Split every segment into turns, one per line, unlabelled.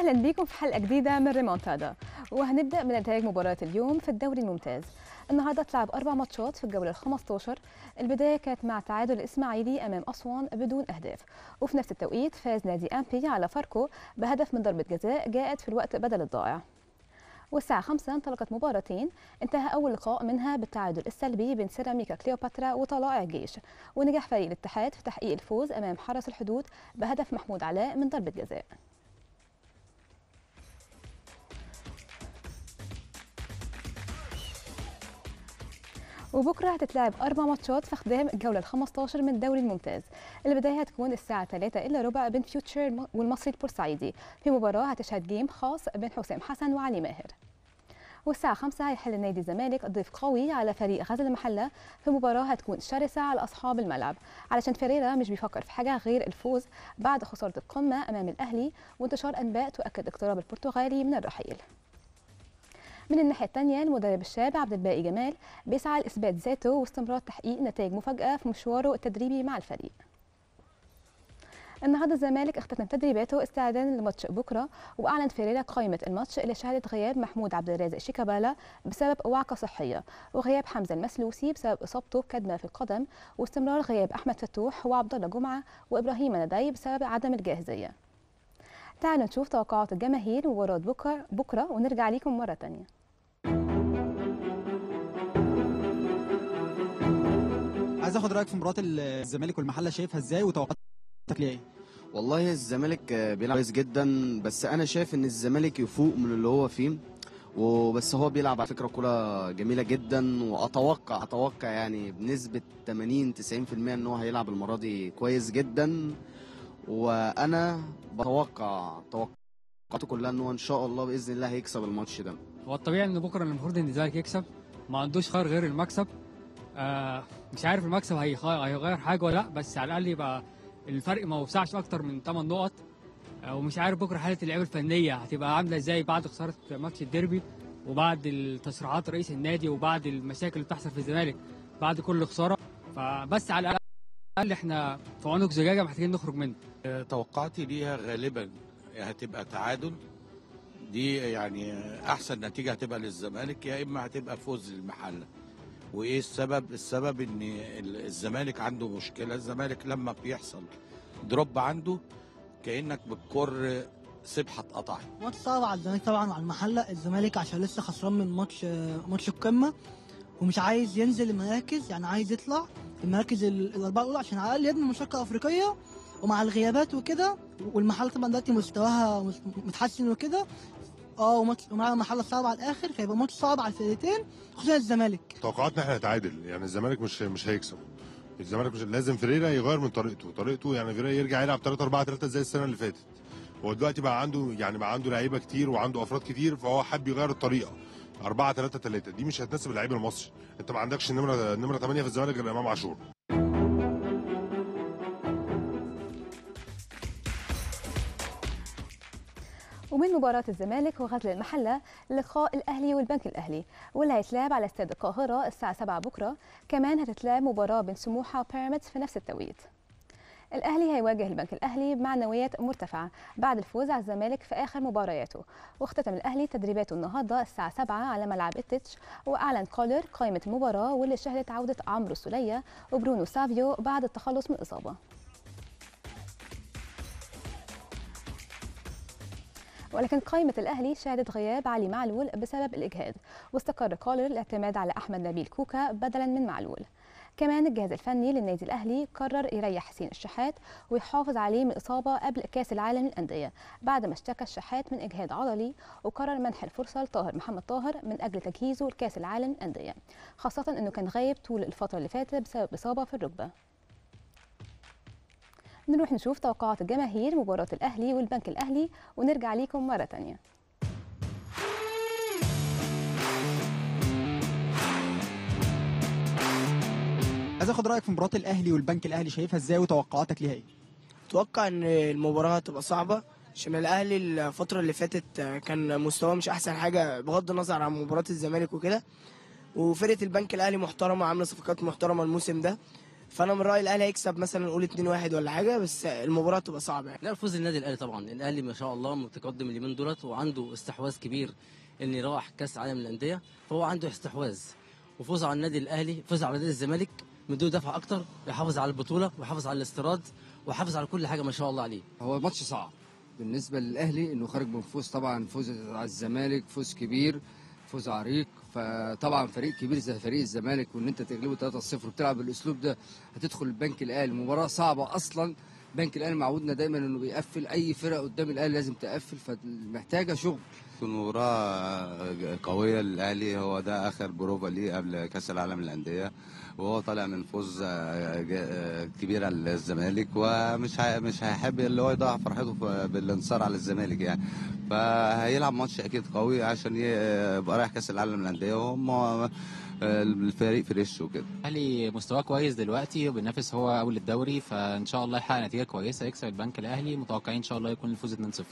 اهلا بيكم في حلقه جديده من ريمونتادا وهنبدا من نتائج مباراه اليوم في الدوري الممتاز النهارده اتلعب اربع ماتشات في الجوله ال 15 البدايه كانت مع تعادل الاسماعيلي امام اسوان بدون اهداف وفي نفس التوقيت فاز نادي امبي على فاركو بهدف من ضربه جزاء جاءت في الوقت بدل الضائع والساعة 5 انطلقت مباراتين انتهى أول لقاء منها بالتعادل السلبي بين سيراميكا كليوباترا وطلائع جيش ونجح فريق الاتحاد في تحقيق الفوز أمام حرس الحدود بهدف محمود علاء من ضربة جزاء وبكره هتتلعب اربع ماتشات في خدام الجوله ال 15 من الدوري الممتاز البدايه هتكون الساعه 3 الا ربع بين فيوتشر والمصري البورسعيدي في مباراه هتشهد جيم خاص بين حسام حسن وعلي ماهر والساعة 5 هيحل نادي الزمالك ضيف قوي على فريق غزل المحلة في مباراة هتكون شرسة على أصحاب الملعب علشان فيريرا مش بيفكر في حاجة غير الفوز بعد خسارة القمة أمام الأهلي وانتشار أنباء تؤكد اقتراب البرتغالي من الرحيل من الناحيه الثانيه المدرب الشاب عبد الباقي جمال بيسعى لاثبات ذاته واستمرار تحقيق نتائج مفاجاه في مشواره التدريبي مع الفريق النهارده الزمالك اختتم تدريباته استعدادا لماتش بكره واعلن فيريرا قائمه الماتش اللي شهدت غياب محمود عبد الرازق شيكابالا بسبب وعكه صحيه وغياب حمزه المسلوسي بسبب اصابته بكدمه في القدم واستمرار غياب احمد فتوح وعبد الله جمعه وابراهيم نداي بسبب عدم الجاهزيه تعالوا نشوف توقعات الجماهير مباراه بكره بكره ونرجع ليكم مره ثانيه
عايز اخد رايك في مباراه الزمالك والمحله شايفها ازاي وتوقعاتك ليها ايه
والله الزمالك بيلعب كويس جدا بس انا شايف ان الزمالك يفوق من اللي هو فيه وبس هو بيلعب على فكره كوره جميله جدا واتوقع اتوقع يعني بنسبه 80 90% ان هو هيلعب المره دي كويس جدا وانا بتوقع توقعاته كلها ان هو ان شاء الله باذن الله هيكسب الماتش ده
هو الطبيعي ان بكره المفروض ان الزمالك يكسب ما عندوش خير غير المكسب آه مش عارف المكسب هيغير حاجه ولا لا بس على الاقل يبقى الفرق ما وسعش اكتر من 8 نقط آه ومش عارف بكره حاله اللعيبه الفنيه هتبقى عامله ازاي بعد خساره ماتش الديربي وبعد التصريحات رئيس النادي وبعد المشاكل اللي بتحصل في الزمالك بعد كل خساره فبس على الاقل احنا في عنق زجاجه محتاجين نخرج منه
توقعاتي ليها غالبا هتبقى تعادل دي يعني احسن نتيجه هتبقى للزمالك يا اما هتبقى فوز للمحله وايه السبب السبب ان الزمالك عنده مشكله الزمالك لما بيحصل دروب عنده كانك بتكر سبحه اتقطعت
ماتش صعب على الزمالك طبعا وعلى المحله الزمالك عشان لسه خسران من ماتش ماتش القمه ومش عايز ينزل المراكز يعني عايز يطلع المراكز الاربعه الاولى عشان على الاقل يضمن المشاركه الافريقيه ومع الغيابات وكده والمحله طبعا دلوقتي مستواها متحسن وكده اه وماتش ومعاها محله صعب على الاخر فيبقى ماتش صعب على الفرقتين خصوصا الزمالك
توقعاتنا احنا نتعادل يعني الزمالك مش مش هيكسب الزمالك مش لازم فريرا يغير من طريقته طريقته يعني فريرا يرجع يلعب 3 4 3 زي السنه اللي فاتت هو دلوقتي بقى عنده يعني بقى عنده لعيبه كتير وعنده افراد كتير فهو حب يغير الطريقه 4 3 3 دي مش هتناسب اللعيب المصري انت ما عندكش نمره نمره 8 في الزمالك غير امام عاشور
ومن مباراة الزمالك وغزل المحلة لقاء الأهلي والبنك الأهلي واللي هيتلعب على استاد القاهرة الساعة 7 بكرة كمان هتتلعب مباراة بين سموحة وبيراميدز في نفس التوقيت الأهلي هيواجه البنك الأهلي بمعنويات مرتفعة بعد الفوز على الزمالك في آخر مبارياته واختتم الأهلي تدريباته النهاردة الساعة 7 على ملعب التتش وأعلن كولر قائمة المباراة واللي شهدت عودة عمرو السولية وبرونو سافيو بعد التخلص من الإصابة ولكن قائمة الأهلي شهدت غياب علي معلول بسبب الإجهاد واستقر كولر الاعتماد على أحمد نبيل كوكا بدلا من معلول كمان الجهاز الفني للنادي الأهلي قرر يريح حسين الشحات ويحافظ عليه من الإصابة قبل كأس العالم للأندية بعد ما اشتكى الشحات من إجهاد عضلي وقرر منح الفرصة لطاهر محمد طاهر من أجل تجهيزه لكأس العالم للأندية خاصة أنه كان غايب طول الفترة اللي فاتت بسبب إصابة في الركبة نروح نشوف توقعات الجماهير مباراة الأهلي والبنك الأهلي ونرجع ليكم مرة تانية
عايز اخد رايك في مباراه الاهلي والبنك الاهلي شايفها ازاي وتوقعاتك ليها ايه
اتوقع ان المباراه هتبقى صعبه عشان الاهلي الفتره اللي فاتت كان مستواه مش احسن حاجه بغض النظر عن مباراه الزمالك وكده وفرقه البنك الاهلي محترمه عامله صفقات محترمه الموسم ده فانا من رايي الاهلي هيكسب مثلا نقول 2 1 ولا حاجه بس المباراه تبقى صعبه يعني
لا الفوز النادي الاهلي طبعا الاهلي ما شاء الله متقدم اليومين دولت وعنده استحواذ كبير ان يروح كاس عالم الانديه فهو عنده استحواذ وفوز على النادي الاهلي فوز على نادي الزمالك مديه دفعه اكتر يحافظ على البطوله ويحافظ على الاستيراد ويحافظ على كل حاجه ما شاء الله عليه
هو ماتش صعب بالنسبه للاهلي انه خارج من فوز طبعا فوز على الزمالك فوز كبير فوز عريق فطبعا فريق كبير زي فريق الزمالك وان انت تغلبه 3-0 وبتلعب بالاسلوب ده هتدخل البنك الاهلي مباراه صعبه اصلا بنك الاهلي معودنا دايما انه بيقفل اي فرقه قدام الاهلي لازم تقفل فمحتاجه شغل
تكون مباراة قوية للأهلي هو ده آخر بروفا ليه قبل كأس العالم للأندية وهو طالع من فوز كبير على الزمالك ومش هي- مش هيحب اللي هو يضيع فرحته في- بالانتصار على الزمالك يعني فهيلعب ماتش أكيد قوي عشان يبقى رايح كأس العالم للأندية وهم الفريق فريش وكده
الاهلي مستواه كويس دلوقتي وبينافس هو اول الدوري فان شاء الله يحقق نتيجه كويسه يكسب البنك الاهلي متوقعين ان شاء الله يكون الفوز 2-0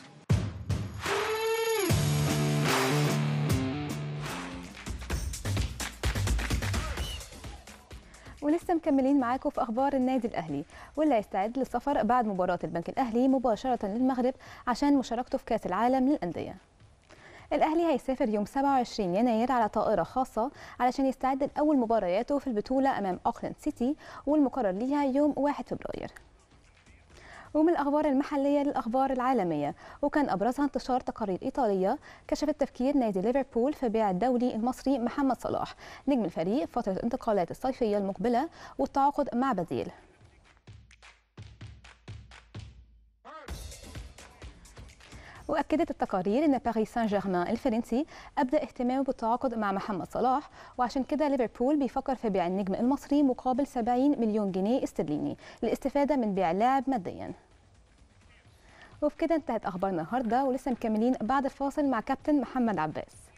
ولسه مكملين معاكم في اخبار النادي الاهلي واللي هيستعد للسفر بعد مباراه البنك الاهلي مباشره للمغرب عشان مشاركته في كاس العالم للانديه الاهلي هيسافر يوم 27 يناير على طائره خاصه علشان يستعد لاول مبارياته في البطوله امام اوكلاند سيتي والمقرر ليها يوم 1 فبراير ومن الأخبار المحلية للأخبار العالمية وكان أبرزها انتشار تقارير إيطالية كشفت تفكير نادي ليفربول في بيع الدولي المصري محمد صلاح نجم الفريق فترة الانتقالات الصيفية المقبلة والتعاقد مع بديل وأكدت التقارير أن باريس سان جيرمان الفرنسي أبدأ اهتمامه بالتعاقد مع محمد صلاح وعشان كده ليفربول بيفكر في بيع النجم المصري مقابل 70 مليون جنيه استرليني للاستفادة من بيع اللاعب ماديا وبكده انتهت أخبارنا النهاردة ولسه مكملين بعد الفاصل مع كابتن محمد عباس